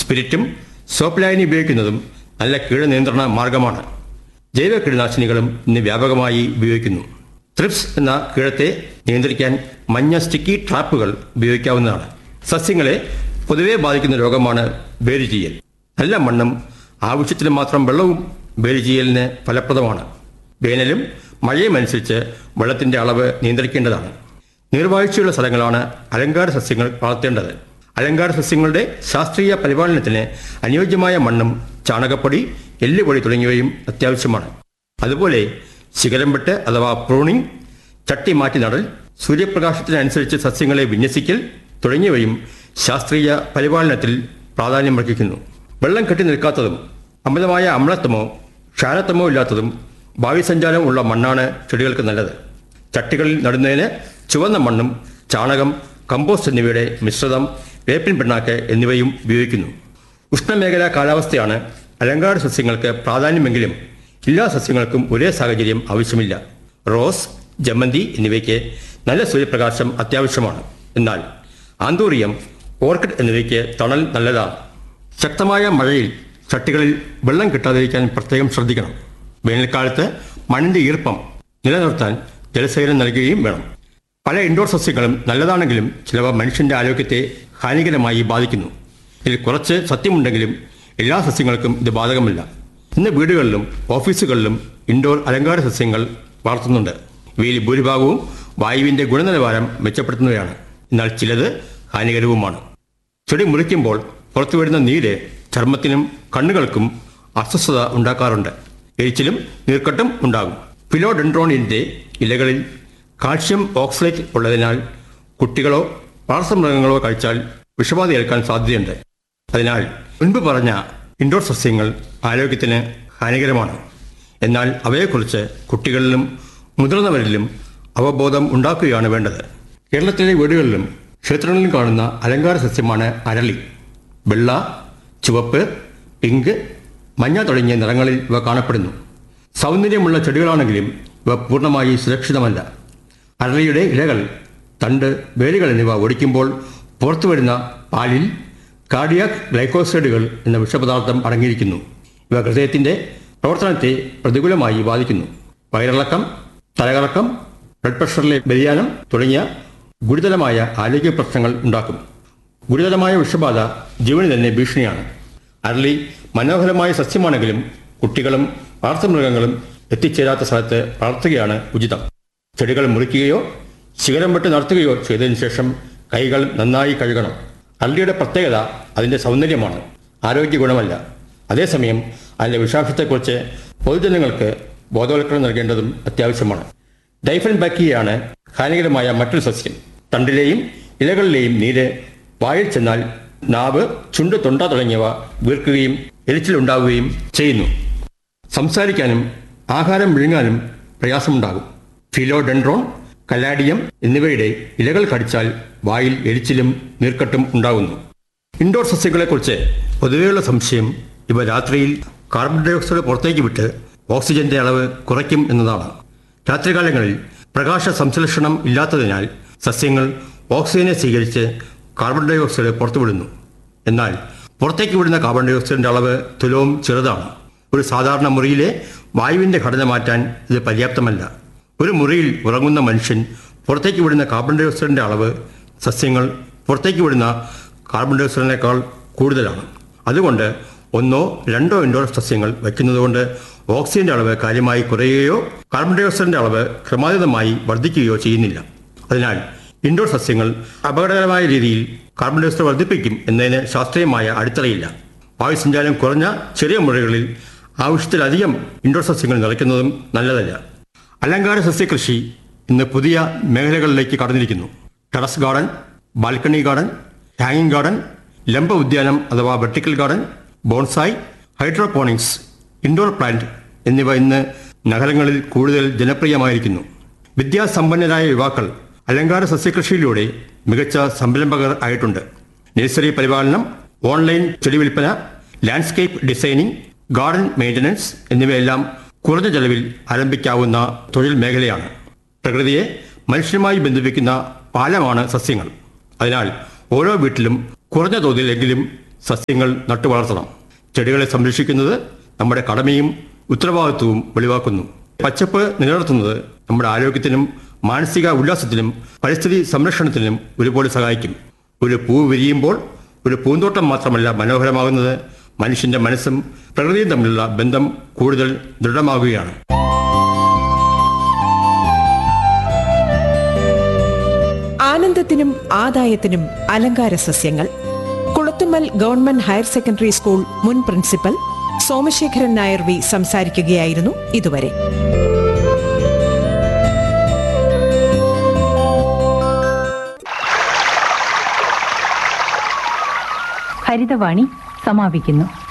സ്പിരിറ്റും soap ലായനി ഉപയോഗിക്കുന്നതും നല്ല കീടനിയന്ത്രണ മാർഗമാണ് ജൈവ കീടനാശിനികളും ഇന്ന് വ്യാപകമായി ഉപയോഗിക്കുന്നു ത്രിപ്സ് എന്ന കീടത്തെ നിയന്ത്രിക്കാൻ മഞ്ഞ സ്റ്റിക്കി ട്രാപ്പുകൾ ഉപയോഗിക്കാവുന്നതാണ് സസ്യങ്ങളെ പൊതുവെ ബാധിക്കുന്ന രോഗമാണ് വേരുചീയൽ നല്ല മണ്ണും ആവശ്യത്തിന് മാത്രം വെള്ളവും വേരുചീയലിന് ഫലപ്രദമാണ് വേനലും മഴയും അനുസരിച്ച് വെള്ളത്തിന്റെ അളവ് നിയന്ത്രിക്കേണ്ടതാണ് നീർവാഴ്ചയുള്ള സ്ഥലങ്ങളാണ് അലങ്കാര സസ്യങ്ങൾ വളർത്തേണ്ടത് അലങ്കാര സസ്യങ്ങളുടെ ശാസ്ത്രീയ പരിപാലനത്തിന് അനുയോജ്യമായ മണ്ണും ചാണകപ്പൊടി എല്ലുപൊടി തുടങ്ങിയവയും അത്യാവശ്യമാണ് അതുപോലെ ശിഖരം വെട്ട് അഥവാ പ്രൂണിംഗ് ചട്ടി മാറ്റി നടൽ സൂര്യപ്രകാശത്തിനനുസരിച്ച് സസ്യങ്ങളെ വിന്യസിക്കൽ തുടങ്ങിയവയും ശാസ്ത്രീയ പരിപാലനത്തിൽ പ്രാധാന്യമർഹിക്കുന്നു വെള്ളം കെട്ടി നിൽക്കാത്തതും അമിതമായ അമ്ലത്വമോ ക്ഷാരത്വമോ ഇല്ലാത്തതും വായുസഞ്ചാരം ഉള്ള മണ്ണാണ് ചെടികൾക്ക് നല്ലത് ചട്ടികളിൽ നടുന്നതിന് ചുവന്ന മണ്ണും ചാണകം കമ്പോസ്റ്റ് എന്നിവയുടെ മിശ്രിതം വേപ്പിൻ പിണ്ണാക്ക് എന്നിവയും ഉപയോഗിക്കുന്നു ഉഷ്ണമേഖലാ കാലാവസ്ഥയാണ് അലങ്കാര സസ്യങ്ങൾക്ക് പ്രാധാന്യമെങ്കിലും എല്ലാ സസ്യങ്ങൾക്കും ഒരേ സാഹചര്യം ആവശ്യമില്ല റോസ് ജമന്തി എന്നിവയ്ക്ക് നല്ല സൂര്യപ്രകാശം അത്യാവശ്യമാണ് എന്നാൽ ആന്തൂറിയം ഓർക്കിഡ് എന്നിവയ്ക്ക് തണൽ നല്ലതാണ് ശക്തമായ മഴയിൽ ചട്ടികളിൽ വെള്ളം കിട്ടാതിരിക്കാൻ പ്രത്യേകം ശ്രദ്ധിക്കണം വേനൽക്കാലത്ത് മണ്ണിന്റെ ഈർപ്പം നിലനിർത്താൻ ജലസേചനം നൽകുകയും വേണം പല ഇൻഡോർ സസ്യങ്ങളും നല്ലതാണെങ്കിലും ചിലവ മനുഷ്യന്റെ ആരോഗ്യത്തെ ഹാനികരമായി ബാധിക്കുന്നു ഇതിൽ കുറച്ച് സത്യമുണ്ടെങ്കിലും എല്ലാ സസ്യങ്ങൾക്കും ഇത് ബാധകമല്ല ഇന്ന് വീടുകളിലും ഓഫീസുകളിലും ഇൻഡോർ അലങ്കാര സസ്യങ്ങൾ വളർത്തുന്നുണ്ട് ഇവയിൽ ഭൂരിഭാഗവും വായുവിന്റെ ഗുണനിലവാരം മെച്ചപ്പെടുത്തുന്നവയാണ് എന്നാൽ ചിലത് ഹാനികരവുമാണ് ചെടി മുറിക്കുമ്പോൾ പുറത്തുവരുന്ന നീര് ചർമ്മത്തിനും കണ്ണുകൾക്കും അസ്വസ്ഥത ഉണ്ടാക്കാറുണ്ട് എരിച്ചിലും നീർക്കെട്ടും ഉണ്ടാകും ഫിലോഡെൻഡ്രോണിന്റെ ഇലകളിൽ കാൽഷ്യം ഓക്സലേറ്റ് ഉള്ളതിനാൽ കുട്ടികളോ വളർത്തുമൃഗങ്ങളോ കഴിച്ചാൽ വിഷബാധ ഏൽക്കാൻ സാധ്യതയുണ്ട് അതിനാൽ മുൻപ് പറഞ്ഞ ഇൻഡോർ സസ്യങ്ങൾ ആരോഗ്യത്തിന് ഹാനികരമാണ് എന്നാൽ അവയെക്കുറിച്ച് കുട്ടികളിലും മുതിർന്നവരിലും അവബോധം ഉണ്ടാക്കുകയാണ് വേണ്ടത് കേരളത്തിലെ വീടുകളിലും ക്ഷേത്രങ്ങളിലും കാണുന്ന അലങ്കാര സസ്യമാണ് അരളി വെള്ള ചുവപ്പ് പിങ്ക് മഞ്ഞ തുടങ്ങിയ നിറങ്ങളിൽ ഇവ കാണപ്പെടുന്നു സൗന്ദര്യമുള്ള ചെടികളാണെങ്കിലും ഇവ പൂർണ്ണമായി സുരക്ഷിതമല്ല അരളിയുടെ ഇലകൾ തണ്ട് വേരുകൾ എന്നിവ ഒടിക്കുമ്പോൾ പുറത്തുവരുന്ന പാലിൽ കാർഡിയാക് ഗ്ലൈക്കോസൈഡുകൾ എന്ന വിഷപദാർത്ഥം അടങ്ങിയിരിക്കുന്നു ഇവ ഹൃദയത്തിന്റെ പ്രവർത്തനത്തെ പ്രതികൂലമായി ബാധിക്കുന്നു വയറിളക്കം തലകറക്കം ബ്ലഡ് പ്രഷറിലെ വ്യതിയാനം തുടങ്ങിയ ഗുരുതരമായ ആരോഗ്യ പ്രശ്നങ്ങൾ ഉണ്ടാക്കും ഗുരുതരമായ വിഷബാധ ജീവന് തന്നെ ഭീഷണിയാണ് അരളി മനോഹരമായ സസ്യമാണെങ്കിലും കുട്ടികളും വളർത്തുമൃഗങ്ങളും എത്തിച്ചേരാത്ത സ്ഥലത്ത് വളർത്തുകയാണ് ഉചിതം ചെടികൾ മുറിക്കുകയോ ശിഖരം വെട്ട് നടത്തുകയോ ചെയ്തതിനു ശേഷം കൈകൾ നന്നായി കഴുകണം അരളിയുടെ പ്രത്യേകത അതിന്റെ സൗന്ദര്യമാണ് ആരോഗ്യ ഗുണമല്ല അതേസമയം അതിന്റെ വിഷാംശത്തെക്കുറിച്ച് പൊതുജനങ്ങൾക്ക് ബോധവൽക്കരണം നൽകേണ്ടതും അത്യാവശ്യമാണ് ഡൈഫൻ ബാക്ടീരിയയാണ് ഹാനികരമായ മറ്റൊരു സസ്യം തണ്ടിലെയും ഇലകളിലെയും നീര് വായിൽ ചെന്നാൽ നാവ് ചുണ്ട് തൊണ്ട തുടങ്ങിയവ വീർക്കുകയും എരിച്ചിലുണ്ടാവുകയും ചെയ്യുന്നു സംസാരിക്കാനും ആഹാരം വിഴുങ്ങാനും പ്രയാസമുണ്ടാകും ഫിലോഡെൻഡ്രോൺ കലാഡിയം എന്നിവയുടെ ഇലകൾ കടിച്ചാൽ വായിൽ എരിച്ചിലും നീർക്കെട്ടും ഉണ്ടാകുന്നു ഇൻഡോർ സസ്യങ്ങളെക്കുറിച്ച് പൊതുവെയുള്ള സംശയം ഇവ രാത്രിയിൽ കാർബൺ ഡയോക്സൈഡ് പുറത്തേക്ക് വിട്ട് ഓക്സിജന്റെ അളവ് കുറയ്ക്കും എന്നതാണ് രാത്രികാലങ്ങളിൽ പ്രകാശ സംശ്ലേഷണം ഇല്ലാത്തതിനാൽ സസ്യങ്ങൾ ഓക്സിജനെ സ്വീകരിച്ച് കാർബൺ ഡയോക്സൈഡ് പുറത്തുവിടുന്നു എന്നാൽ പുറത്തേക്ക് വിടുന്ന കാർബൺ ഡയോക്സൈഡിന്റെ അളവ് തുലവും ചെറുതാണ് ഒരു സാധാരണ മുറിയിലെ വായുവിന്റെ ഘടന മാറ്റാൻ ഇത് പര്യാപ്തമല്ല ഒരു മുറിയിൽ ഉറങ്ങുന്ന മനുഷ്യൻ പുറത്തേക്ക് വിടുന്ന കാർബൺ ഡയോക്സൈഡിന്റെ അളവ് സസ്യങ്ങൾ പുറത്തേക്ക് വിടുന്ന കാർബൺ ഡയോക്സൈഡിനേക്കാൾ കൂടുതലാണ് അതുകൊണ്ട് ഒന്നോ രണ്ടോ ഇൻഡോർ സസ്യങ്ങൾ വയ്ക്കുന്നതുകൊണ്ട് ഓക്സിജന്റെ അളവ് കാര്യമായി കുറയുകയോ കാർബൺ ഡയോക്സൈഡിന്റെ അളവ് ക്രമാതീതമായി വർദ്ധിക്കുകയോ ചെയ്യുന്നില്ല അതിനാൽ ഇൻഡോർ സസ്യങ്ങൾ അപകടകരമായ രീതിയിൽ കാർബൺ ഡയോക്സൈഡ് വർദ്ധിപ്പിക്കും എന്നതിന് ശാസ്ത്രീയമായ അടിത്തറയില്ല വായുസഞ്ചാരം കുറഞ്ഞ ചെറിയ മുറികളിൽ ആവശ്യത്തിലധികം ഇൻഡോർ സസ്യങ്ങൾ നിറയ്ക്കുന്നതും നല്ലതല്ല അലങ്കാര സസ്യകൃഷി ഇന്ന് പുതിയ മേഖലകളിലേക്ക് കടന്നിരിക്കുന്നു ടെറസ് ഗാർഡൻ ബാൽക്കണി ഗാർഡൻ ഹാങ്ങിങ് ഗാർഡൻ ലംബ ഉദ്യാനം അഥവാ vertical garden bonsai hydroponics indoor plant എന്നിവ ഇന്ന് നഗരങ്ങളിൽ കൂടുതൽ ജനപ്രിയമായിരിക്കുന്നു വിദ്യാസമ്പന്നരായ യുവാക്കൾ അലങ്കാര സസ്യകൃഷിയിലൂടെ മികച്ച സംരംഭകർ ആയിട്ടുണ്ട് നഴ്സറി പരിപാലനം ഓൺലൈൻ ചെടി വിൽപ്പന ലാൻഡ്സ്കേപ്പ് ഡിസൈനിങ് ഗാർഡൻ മെയിൻ്റനൻസ് എന്നിവയെല്ലാം കുറഞ്ഞ ചെലവിൽ ആരംഭിക്കാവുന്ന തൊഴിൽ മേഖലയാണ് പ്രകൃതിയെ മനുഷ്യനുമായി ബന്ധിപ്പിക്കുന്ന പാലമാണ് സസ്യങ്ങൾ അതിനാൽ ഓരോ വീട്ടിലും കുറഞ്ഞ തോതിലെങ്കിലും സസ്യങ്ങൾ നട്ടുവളർത്തണം ചെടികളെ സംരക്ഷിക്കുന്നത് നമ്മുടെ കടമയും ഉത്തരവാദിത്വവും വെളിവാക്കുന്നു പച്ചപ്പ് നിലനിർത്തുന്നത് നമ്മുടെ ആരോഗ്യത്തിനും മാനസിക ഉല്ലാസത്തിനും പരിസ്ഥിതി സംരക്ഷണത്തിനും ഒരുപോലെ സഹായിക്കും ഒരു പൂ വിരിയുമ്പോൾ ഒരു പൂന്തോട്ടം മാത്രമല്ല മനോഹരമാകുന്നത് മനുഷ്യന്റെ മനസ്സും പ്രകൃതിയും തമ്മിലുള്ള ബന്ധം കൂടുതൽ ദൃഢമാകുകയാണ് ആനന്ദത്തിനും ആദായത്തിനും അലങ്കാര സസ്യങ്ങൾ Kulathummal government higher secondary school മുൻ പ്രിൻസിപ്പൽ സോമശേഖരൻ നായർ വി സംസാരിക്കുകയായിരുന്നു ഇതുവരെ ഹരിതവാണി സമാപിക്കുന്നു